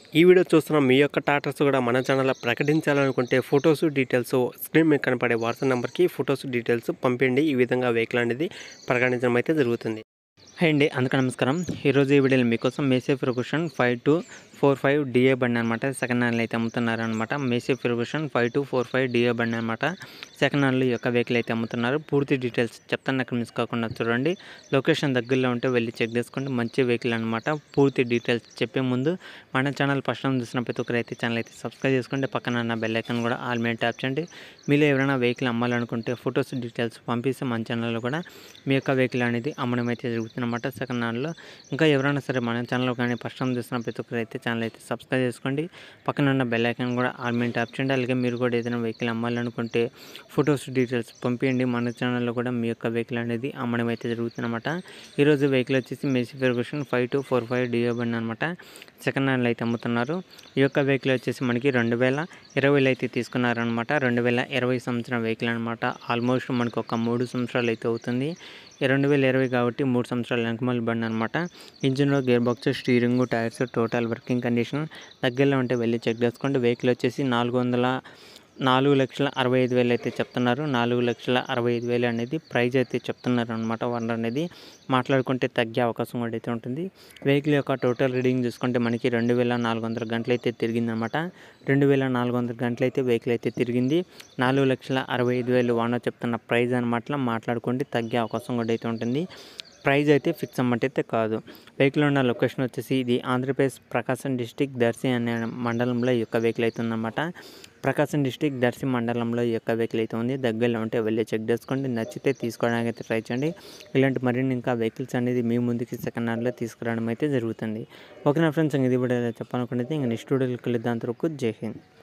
ఈ వీడియో చూస్తున్న మీ యొక్క టాటర్స్ కూడా మన ఛానల్లో ప్రకటించాలనుకుంటే ఫొటోస్ డీటెయిల్స్ స్క్రీన్ మీద కనపడే వాట్సాప్ నెంబర్కి ఫొటోస్ డీటెయిల్స్ పంపిండి ఈ విధంగా వెహికల్ అనేది ప్రకటించడం అయితే జరుగుతుంది హాయ్ అండి అందుకు నమస్కారం ఈరోజు ఈ వీడియోలో మీకోసం Massey Ferguson five two four five DI బండి అనమాట సెకండ్ హ్యాండ్లో అయితే అమ్ముతున్నారు అనమాట Massey Ferguson five two four five DI బండి అనమాట సెకండ్ హ్యాండ్లో ఈ యొక్క వెహికల్ అయితే అమ్ముతున్నారు పూర్తి డీటెయిల్స్ చెప్తాను అక్కడ మిస్ కాకుండా చూడండి లొకేషన్ దగ్గరలో ఉంటే వెళ్ళి చెక్ చేసుకోండి మంచి వెహికల్ అనమాట పూర్తి డీటెయిల్స్ చెప్పే ముందు మన ఛానల్ ఫస్ట్ టైం చూసిన ప్రతి ఒక్కరు అయితే ఛానల్ అయితే సబ్స్క్రైబ్ చేసుకోండి పక్కన ఉన్న బెల్ ఐకాన్ కూడా ఆల్ మీద ట్యాప్ చేయండి మీలో ఎవరైనా వెహికల్ అమ్మాలనుకుంటే ఫొటోస్ డీటెయిల్స్ పంపిస్తే మన ఛానల్లో కూడా మీ యొక్క వెహికల్ అనేది అమ్మడం అయితే జరుగుతుందన్నమాట సెకండ్ హ్యాండ్లో ఇంకా ఎవరైనా సరే మన ఛానల్లో కానీ ఫస్ట్ టైం చూసిన ప్రతి ఒక్కరు అయితే ఛానల్ అయితే సబ్స్క్రైబ్ చేసుకోండి పక్కన ఉన్న బెల్ ఐకాన్ కూడా ఆల్ మీద ట్యాప్ చేయండి అలాగే మీరు కూడా ఏదైనా వెహికల్ అమ్మాలనుకుంటే ఫొటోస్ డీటెయిల్స్ పంపించండి మన ఛానల్లో కూడా మీ యొక్క వెహికల్ అనేది అమ్మడం అయితే జరుగుతుందన్నమాట ఈరోజు వెహికల్ వచ్చేసి Massey Ferguson five two four five DI బండి అనమాట సెకండ్ హ్యాండ్లో అయితే అమ్ముతున్నారు ఈ యొక్క వెహికల్ వచ్చేసి మనకి రెండు వేల ఇరవైలో అయితే తీసుకున్నారనమాట రెండు వేల ఇరవై సంవత్సరం వెహికల్ అనమాట ఆల్మోస్ట్ మనకు ఒక మూడు సంవత్సరాలు అయితే అవుతుంది ఈ రెండు వేల ఇరవై కాబట్టి మూడు సంవత్సరాల వెనకమల్ బండి అనమాట ఇంజిన్లో gear box steering tyres total working condition దగ్గరలో ఉంటే వెళ్ళి చెక్ చేసుకోండి వెహికల్ వచ్చేసి నాలుగు వందల నాలుగు లక్షల అరవై ఐదు వేలు అయితే చెప్తున్నారు నాలుగు లక్షల అరవై ఐదు వేలు అనేది ప్రైజ్ అయితే చెప్తున్నారు అనమాట వన్ అనేది మాట్లాడుకుంటే తగ్గే అవకాశం కూడా అయితే ఉంటుంది వెహికల్ యొక్క టోటల్ రీడింగ్ చూసుకుంటే మనకి రెండు వేల నాలుగు వందల గంటలు అయితే తిరిగిందనమాట రెండు వేల నాలుగు వందల గంటలు అయితే వెహికల్ అయితే తిరిగింది నాలుగు లక్షల అరవై ఐదు వేలు వాన చెప్తున్న ప్రైజ్ అనమాట మాట్లాడుకుంటే తగ్గే అవకాశం కూడా అయితే ఉంటుంది ప్రైజ్ అయితే ఫిక్స్ అమౌంట్ అయితే కాదు వెహికల్ ఉన్న లొకేషన్ వచ్చేసి ఇది ఆంధ్రప్రదేశ్ ప్రకాశం డిస్టిక్ దర్శి అనే మండలంలో ఈ యొక్క వెహికల్ అయితే ఉందన్నమాట ప్రకాశం డిస్టిక్ దర్శి మండలంలో ఈ యొక్క వెహికల్ అయితే ఉంది దగ్గరలో ఉంటే వెళ్ళి చెక్ చేసుకోండి నచ్చితే తీసుకోవడానికి అయితే ట్రై చేయండి ఇలాంటి మరిన్ని ఇంకా వెహికల్స్ అనేది మీ ముందుకి సెకండ్ హ్యాండ్లో తీసుకురావడం అయితే జరుగుతుంది ఓకే నా ఫ్రెండ్స్ ఇది కూడా చెప్పాలనుకుంటే ఇంకా నెక్స్ట్ వీడియోకి వెళ్ళి దాని వరకు జై హింద్